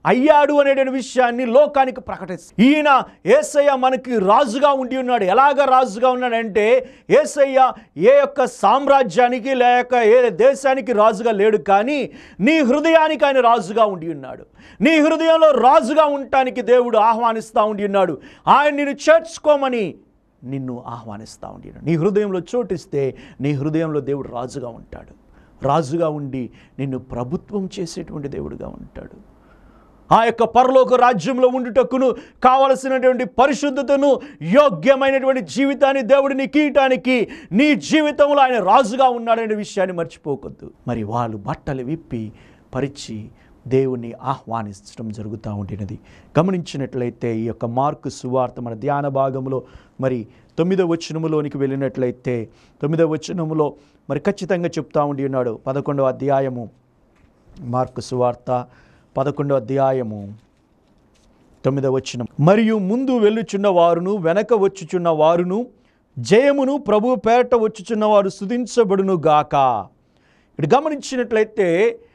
అయ్యాడు అనేటువంటి విషయాన్ని లోకానికి ప్రకటిస్తాడు ఈయన ఏసయ్య మనకి రాజుగా ఉండి ఉన్నాడు ఎలాగ రాజుగా ఉన్నాడంటే ఏసయ్య ఏ యొక్క సామ్రాజ్యానికి లేక ఏ దేశానికి రాజుగా లేడు కానీ నీ హృదయానికి ఆయన రాజుగా ఉండి ఉన్నాడు నీ హృదయంలో రాజుగా ఉండటానికి దేవుడు ఆహ్వానిస్తూ ఉండి ఉన్నాడు ఆయన నిన్ను చేర్చుకోమని నిన్ను ఆహ్వానిస్తూ ఉండి ఉన్నాడు. నీ హృదయంలో చోటిస్తే నీ హృదయంలో దేవుడు రాజుగా ఉంటాడు రాజుగా ఉండి నిన్ను ప్రభుత్వం చేసేటువంటి దేవుడుగా ఉంటాడు ఆ యొక్క పరలోక రాజ్యంలో ఉండుటకును కావలసినటువంటి పరిశుద్ధతను యోగ్యమైనటువంటి జీవితాన్ని దేవుడిని కీయటానికి నీ జీవితంలో ఆయన రాజుగా ఉన్నాడనే విషయాన్ని మర్చిపోకొద్దు మరి వాళ్ళు బట్టలు విప్పి పరిచి దేవుణ్ణి ఆహ్వానించడం జరుగుతూ ఉంటున్నది గమనించినట్లయితే ఈ యొక్క మార్కు సువార్త మన ధ్యాన భాగంలో మరి తొమ్మిదవ వచనములోనికి వెళ్ళినట్లయితే తొమ్మిదవ వచనములో మరి ఖచ్చితంగా చెప్తా ఉండి ఉన్నాడు పదకొండవ అధ్యాయము మార్కు సువార్త పదకొండవ అధ్యాయము తొమ్మిదవ వచనం మరియు ముందు వెళ్ళుచున్న వారును వెనక వచ్చుచున్న వారును జయమును ప్రభు పేరట వచ్చుచున్న వారు స్తుతించబడును గాక ఇక్కడ గమనించినట్లయితే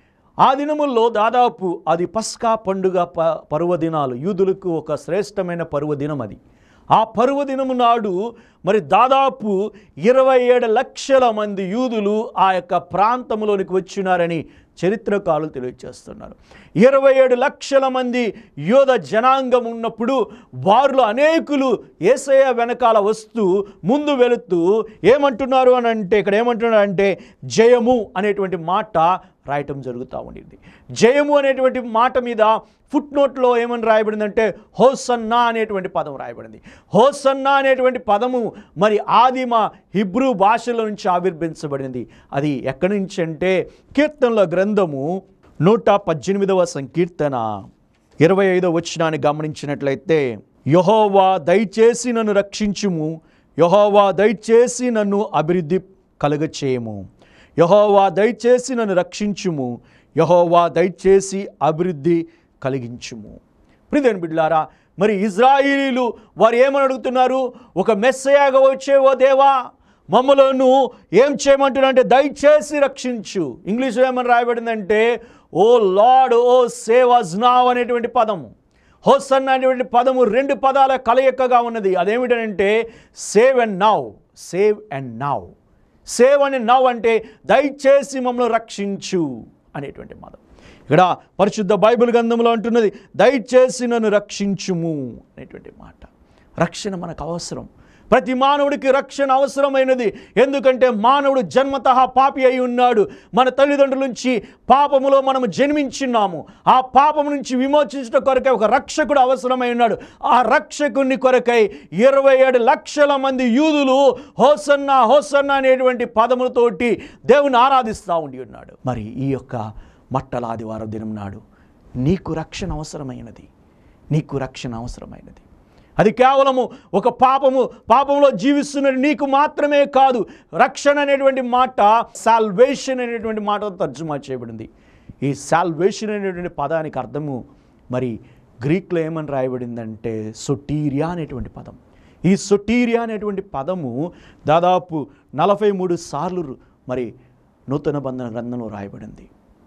ఆ దినముల్లో దాదాపు అది పస్కా పండుగ ప పర్వదినాలు యూదులకు ఒక శ్రేష్టమైన పర్వదినం అది ఆ పర్వదినము నాడు మరి దాదాపు ఇరవై ఏడు లక్షల మంది యూదులు ఆ యొక్క ప్రాంతంలోనికి వచ్చినారని చరిత్రకారులు తెలియజేస్తున్నారు ఇరవై ఏడు లక్షల మంది యోధ జనాంగం ఉన్నప్పుడు వారిలో అనేకులు ఏసయ వెనకాల వస్తూ ముందు వెళుతూ ఏమంటున్నారు అని అంటే ఇక్కడ ఏమంటున్నారు అంటే జయము అనేటువంటి మాట రాయటం జరుగుతూ ఉండింది జయము అనేటువంటి మాట మీద ఫుట్ నోట్లో ఏమని రాయబడిందంటే హోసన్నా అనేటువంటి పదం రాయబడింది హోసన్నా అనేటువంటి పదము మరి ఆదిమ హిబ్రూ భాషలో నుంచి ఆవిర్భించబడింది అది ఎక్కడి నుంచి అంటే కీర్తనల గ్రంథము నూట పద్దెనిమిదవ సంకీర్తన ఇరవై ఐదవ వచనాన్ని గమనించినట్లయితే యహోవా దయచేసి నన్ను రక్షించుము యహోవా దయచేసి నన్ను అభివృద్ధి కలుగచేయము యహోవా దయచేసి నన్ను రక్షించుము యహోవా దయచేసి అభివృద్ధి కలిగించుము ప్రిదేని బిడ్లారా మరి ఇజ్రాయిలీలు వారు ఏమని అడుగుతున్నారు ఒక మెస్సయాగా వచ్చే ఓ దేవా మమ్మలను ఏం చేయమంటున్నా అంటే దయచేసి రక్షించు ఇంగ్లీష్లో ఏమని రాయబడిందంటే O Lord O save us now అనేటువంటి పదము హోసన్ అనేటువంటి పదము రెండు పదాల కలయికగా ఉన్నది అదేమిటంటే save and now save and now save అని నవ్ అంటే దయచేసి మమ్మల్ని రక్షించు అనేటువంటి పదం ఇక్కడ పరిశుద్ధ బైబిల్ గ్రంథంలో అంటున్నది దయచేసి నన్ను రక్షించుము అనేటువంటి మాట రక్షణ మనకు అవసరం ప్రతి మానవుడికి రక్షణ అవసరమైనది ఎందుకంటే మానవుడు జన్మతః పాపి అయి ఉన్నాడు మన తల్లిదండ్రుల నుంచి పాపములో మనము జన్మించున్నాము ఆ పాపము నుంచి విమోచించడం కొరకై ఒక రక్షకుడు అవసరమై ఉన్నాడు ఆ రక్షకుని కొరకై ఇరవై ఏడు లక్షల మంది యూదులు హోసన్న హోసన్న అనేటువంటి పదములతోటి దేవుని ఆరాధిస్తూ ఉండి ఉన్నాడు మరి ఈ యొక్క మట్టల ఆదివారం దినం నాడు నీకు రక్షణ అవసరమైనది నీకు రక్షణ అవసరమైనది అది కేవలము ఒక పాపము పాపంలో జీవిస్తున్న నీకు మాత్రమే కాదు రక్షణ అనేటువంటి మాట సాల్వేషన్ అనేటువంటి మాట తర్జుమా చేయబడింది ఈ సాల్వేషన్ అనేటువంటి పదానికి అర్థము మరి గ్రీక్లో ఏమని రాయబడిందంటే సొటీరియా అనేటువంటి పదం ఈ సొటీరియా అనేటువంటి పదము దాదాపు నలభై మూడు సార్లు మరి నూతన బంధన గ్రంథంలో రాయబడింది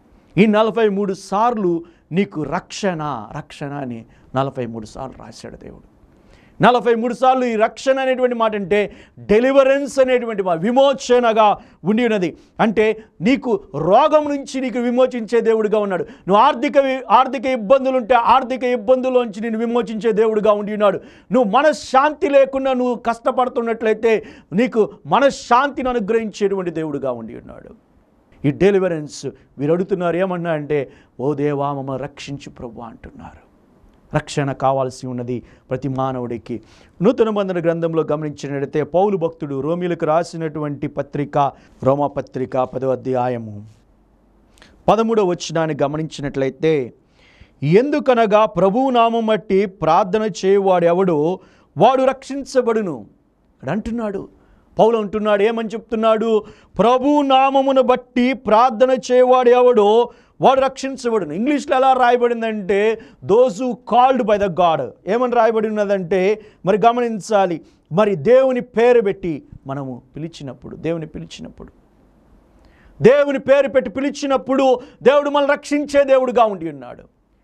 ఈ నలభై మూడు సార్లు నీకు రక్షణ రక్షణ అని నలభై మూడు సార్లు రాశాడు దేవుడు నలభై మూడు సార్లు ఈ రక్షణ అనేటువంటి మాట అంటే డెలివరెన్స్ అనేటువంటి మా విమోచనగా ఉండి ఉన్నది అంటే నీకు రోగం నుంచి నీకు విమోచించే దేవుడిగా ఉన్నాడు నువ్వు ఆర్థిక వి- ఆర్థిక ఇబ్బందులు ఉంటే ఆర్థిక ఇబ్బందుల్లోంచి నేను విమోచించే దేవుడిగా ఉండి ఉన్నాడు నువ్వు మనశ్శాంతి లేకుండా నువ్వు కష్టపడుతున్నట్లయితే నీకు మనశ్శాంతిని అనుగ్రహించేటువంటి దేవుడిగా ఉండి ఉన్నాడు ఈ డెలివరెన్స్ వీరు అడుగుతున్నారు ఏమన్నా అంటే ఓ దేవా మమ్మల్ని రక్షించు ప్రభు అంటున్నారు రక్షణ కావాల్సి ఉన్నది ప్రతి మానవుడికి నూతన బంధన గ్రంథంలో గమనించినట్లయితే పౌలు భక్తుడు రోమిలకు రాసినటువంటి పత్రిక రోమా పత్రిక పదో అధ్యాయము పదమూడవ వచ్చినాన్ని గమనించినట్లయితే ఎందుకనగా ప్రభువు నామం బట్టి ప్రార్థన చేయవాడు ఎవడో వాడు రక్షించబడును ఇక్కడ అంటున్నాడు పౌలు అంటున్నాడు ఏమని చెప్తున్నాడు ప్రభు నామమును బట్టి ప్రార్థన చేయవాడు ఎవడో వాడు రక్షించబడును ఇంగ్లీష్లో ఎలా రాయబడిందంటే those called by the God ఏమని రాయబడి ఉన్నదంటే మరి గమనించాలి మరి దేవుని పేరు పెట్టి మనము పిలిచినప్పుడు దేవుని పిలిచినప్పుడు దేవుని పేరు పెట్టి పిలిచినప్పుడు దేవుడు మనల్ని రక్షించే దేవుడుగా ఉండి ఉన్నాడు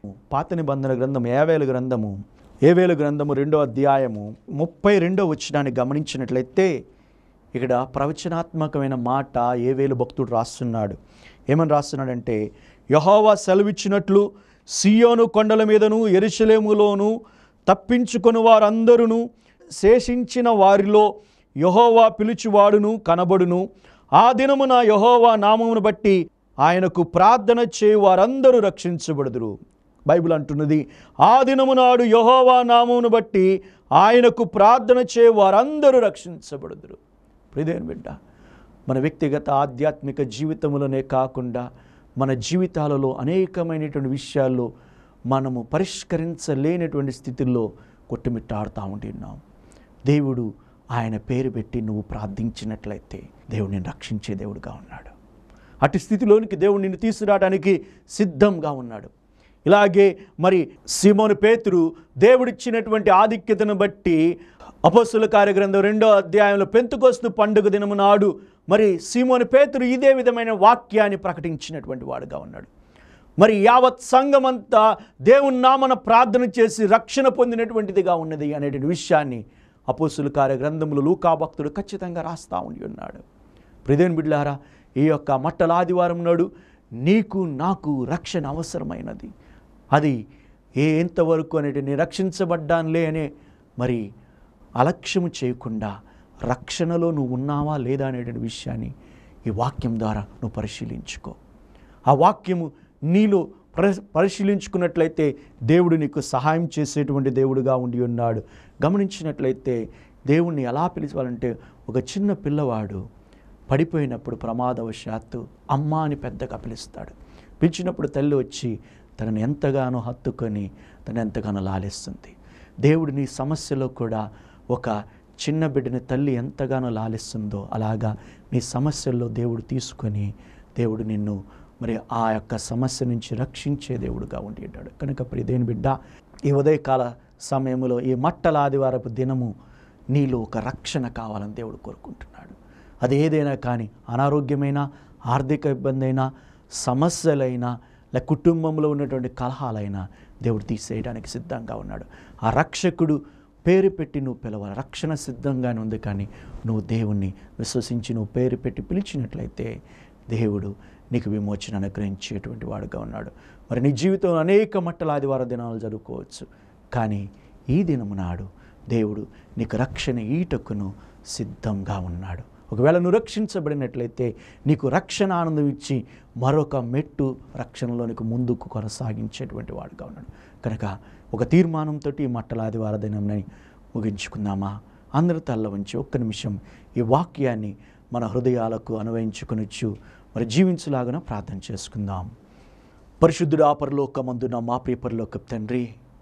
పాత నిబంధన గ్రంథం ఏవేలు గ్రంథము ఏవేలు గ్రంథము రెండో అధ్యాయము ముప్పై రెండో వచ్చినాన్ని గమనించినట్లయితే ఇక్కడ ప్రవచనాత్మకమైన మాట ఏవేలు భక్తుడు రాస్తున్నాడు ఏమని రాస్తున్నాడంటే యహోవా సెలవిచ్చినట్లు సియోను కొండల మీదను ఎరుషలేములోను తప్పించుకొని వారందరూ శేషించిన వారిలో యహోవా పిలుచువాడును కనబడును ఆ దినమున యహోవా నామమును బట్టి ఆయనకు ప్రార్థన చేయు వారందరూ రక్షించబడుదురు బైబిల్ అంటున్నది ఆ దినము నాడు యహోవా నామమును బట్టి ఆయనకు ప్రార్థన చేయు వారందరూ రక్షించబడుదురు ప్రిదేని బిడ్డ మన వ్యక్తిగత ఆధ్యాత్మిక జీవితంలోనే కాకుండా మన జీవితాలలో అనేకమైనటువంటి విషయాల్లో మనము పరిష్కరించలేనటువంటి స్థితిలో కొట్టుమిట్టాడుతూ ఉంటున్నాం దేవుడు ఆయన పేరు పెట్టి నువ్వు ప్రార్థించినట్లయితే దేవుడు నేను రక్షించే దేవుడుగా ఉన్నాడు అటు స్థితిలోనికి దేవుడు నిన్ను తీసుకురావడానికి సిద్ధంగా ఉన్నాడు ఇలాగే మరి సిమోను పేతురు దేవుడిచ్చినటువంటి ఆధిక్యతను బట్టి అపోస్తుల కార్యగ్రంథం రెండో అధ్యాయంలో పెంతుకొస్తు పండుగ దినము నాడు మరి సీమోని పేతురు ఇదే విధమైన వాక్యాన్ని ప్రకటించినటువంటి వాడుగా ఉన్నాడు మరి యావత్ సంఘమంతా దేవుని నామన ప్రార్థన చేసి రక్షణ పొందినటువంటిదిగా ఉన్నది అనేటువంటి విషయాన్ని అపోస్తుల కార్యగ్రంథంలో లూకా భక్తుడు ఖచ్చితంగా రాస్తా ఉండి ఉన్నాడు ప్రిదేన్ బిడ్లారా ఈ యొక్క మట్టల ఆదివారం నాడు నీకు నాకు రక్షణ అవసరమైనది అది ఏ ఎంతవరకు అనేటిని రక్షించబడ్డానులే అనే మరి అలక్ష్యము చేయకుండా రక్షణలో నువ్వు ఉన్నావా లేదా అనేటువంటి విషయాన్ని ఈ వాక్యం ద్వారా నువ్వు పరిశీలించుకో ఆ వాక్యము నీలో పరి పరిశీలించుకున్నట్లయితే దేవుడు నీకు సహాయం చేసేటువంటి దేవుడుగా ఉండి ఉన్నాడు గమనించినట్లయితే దేవుణ్ణి ఎలా పిలిచాలంటే ఒక చిన్న పిల్లవాడు పడిపోయినప్పుడు ప్రమాదవశాత్తు అమ్మ అని పెద్దగా పిలుస్తాడు పిలిచినప్పుడు తల్లి వచ్చి తనను ఎంతగానో హత్తుకొని తను ఎంతగానో లాలిస్తుంది దేవుడు నీ సమస్యలో కూడా ఒక చిన్న బిడ్డని తల్లి ఎంతగానో లాలిస్తుందో అలాగా నీ సమస్యల్లో దేవుడు తీసుకొని దేవుడు నిన్ను మరి ఆ యొక్క సమస్య నుంచి రక్షించే దేవుడుగా ఉండి ఉంటాడు కనుక ప్రియదేని బిడ్డ ఈ ఉదయకాల సమయంలో ఈ మట్టల ఆదివారపు దినము నీలో ఒక రక్షణ కావాలని దేవుడు కోరుకుంటున్నాడు అది ఏదైనా కానీ అనారోగ్యమైన ఆర్థిక ఇబ్బంది అయినా సమస్యలైనా లేక కుటుంబంలో ఉన్నటువంటి కలహాలైనా దేవుడు తీసేయడానికి సిద్ధంగా ఉన్నాడు ఆ రక్షకుడు పేరు పెట్టి నువ్వు పిలవాలి రక్షణ సిద్ధంగానే ఉంది కానీ నువ్వు దేవుణ్ణి విశ్వసించి నువ్వు పేరు పెట్టి పిలిచినట్లయితే దేవుడు నీకు విమోచన అనుగ్రహించేటువంటి వాడుగా ఉన్నాడు మరి నీ జీవితంలో అనేక మట్టల ఆదివార దినాలు జరుపుకోవచ్చు కానీ ఈ దినము నాడు దేవుడు నీకు రక్షణ ఈటకును సిద్ధంగా ఉన్నాడు ఒకవేళ నువ్వు రక్షించబడినట్లయితే నీకు రక్షణ ఆనందం ఇచ్చి మరొక మెట్టు రక్షణలో నీకు ముందుకు కొనసాగించేటువంటి వాడుగా ఉన్నాడు కనుక ఒక తీర్మానంతో ఈ మట్టల ఆదివార దినంని ముగించుకుందామా అందరూ తల్ల ఉంచి ఒక్క నిమిషం ఈ వాక్యాన్ని మన హృదయాలకు అన్వయించుకొనొచ్చు మరి జీవించులాగా ప్రార్థన చేసుకుందాం పరిశుద్ధుడు ఆపరలోకమందున మా ప్రియ పరలోక తండ్రి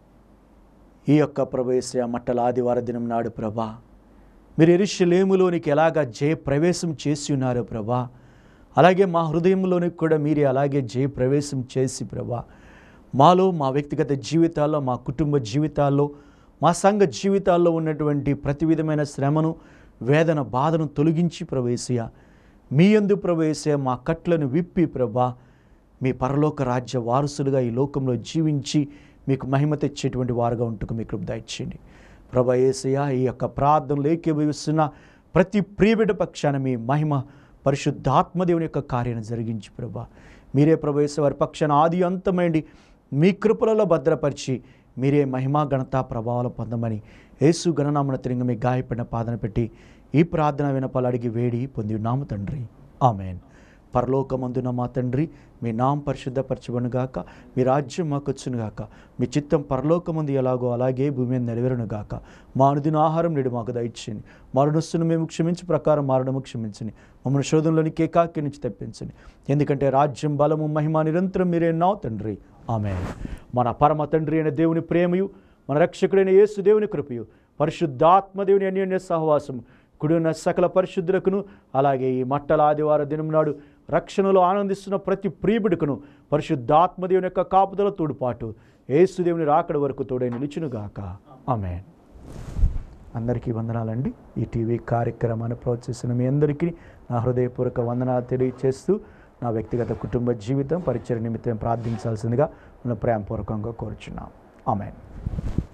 ఈ యొక్క ప్రవేశ మట్టల ఆదివార దినం నాడు ప్రభా మీరు ఎరుషలేములోనికి ఎలాగా జయ ప్రవేశం చేసి ఉన్నారో ప్రభా అలాగే మా హృదయంలోనికి కూడా మీరే అలాగే జయ ప్రవేశం చేసి ప్రభా మాలో మా వ్యక్తిగత జీవితాల్లో మా కుటుంబ జీవితాల్లో మా సంఘ జీవితాల్లో ఉన్నటువంటి ప్రతి విధమైన శ్రమను వేదన బాధను తొలగించి ప్రవేశయ మీ యందు ప్రవేశ మా కట్లను విప్పి ప్రభా మీ పరలోక రాజ్య వారసులుగా ఈ లోకంలో జీవించి మీకు మహిమ తెచ్చేటువంటి వారుగా ఉంటుకు మీ కృప దయచేయండి ప్రభా ఏసయ్య ఈ యొక్క ప్రార్థనలు ఏకీభవిస్తున్న ప్రతి ప్రియబిడ్డ పక్షాన మీ మహిమ పరిశుద్ధాత్మదేవుని యొక్క కార్యాన్ని జరిగించి ప్రభా మీరే ప్రభేశ వారి పక్షాన ఆది అంతమైంది మీ కృపలలో భద్రపరిచి మీరే మహిమా ఘనత ప్రభావాలు పొందమని యేసు గణనామన తిరిగి మీ గాయపడిన పాదన పెట్టి ఈ ప్రార్థన వినపాలు అడిగి వేడి పొంది ఉన్నాము తండ్రి ఆమెన్ పరలోకమందున మా తండ్రి మీ నాం పరిశుద్ధపరచబడుగాక మీ రాజ్యం మాకు వచ్చునుగాక మీ చిత్తం పరలోకమందు ఎలాగో అలాగే భూమి మీద నెరవేరునుగాక మా అనుదిన ఆహారం నేడు మాకు దయచేయండి మరణస్తును మేము క్షమించి ప్రకారం మారణము క్షమించండి మమ్మల్ని శోధంలోని కేకాకి నుంచి తెప్పించండి ఎందుకంటే రాజ్యం బలము మహిమ నిరంతరం మీరే నావు తండ్రి ఆమె మన పరమ తండ్రి అయిన దేవుని ప్రేమయు మన రక్షకుడైన యేసు దేవుని కృపయు పరిశుద్ధాత్మ దేవుని అన్యోన్య సహవాసం కుడిన సకల పరిశుద్ధులకును అలాగే ఈ మట్టల ఆదివార దినం నాడు రక్షణలో ఆనందిస్తున్న ప్రతి ప్రియబిడుకును పరిశుద్ధాత్మదేవుని యొక్క కాపుదల తోడుపాటు యేసుదేవుని రాకడ వరకు తోడై నిలిచునుగాక ఆమె అందరికీ వందనాలండి ఈ టీవీ కార్యక్రమాన్ని ప్రోత్సహిస్తున్న మీ అందరికీ నా హృదయపూర్వక వందనాలు తెలియచేస్తూ నా వ్యక్తిగత కుటుంబ జీవితం పరిచయ నిమిత్తం ప్రార్థించాల్సిందిగా మన ప్రేమపూర్వకంగా కోరుచున్నాం ఆమెన్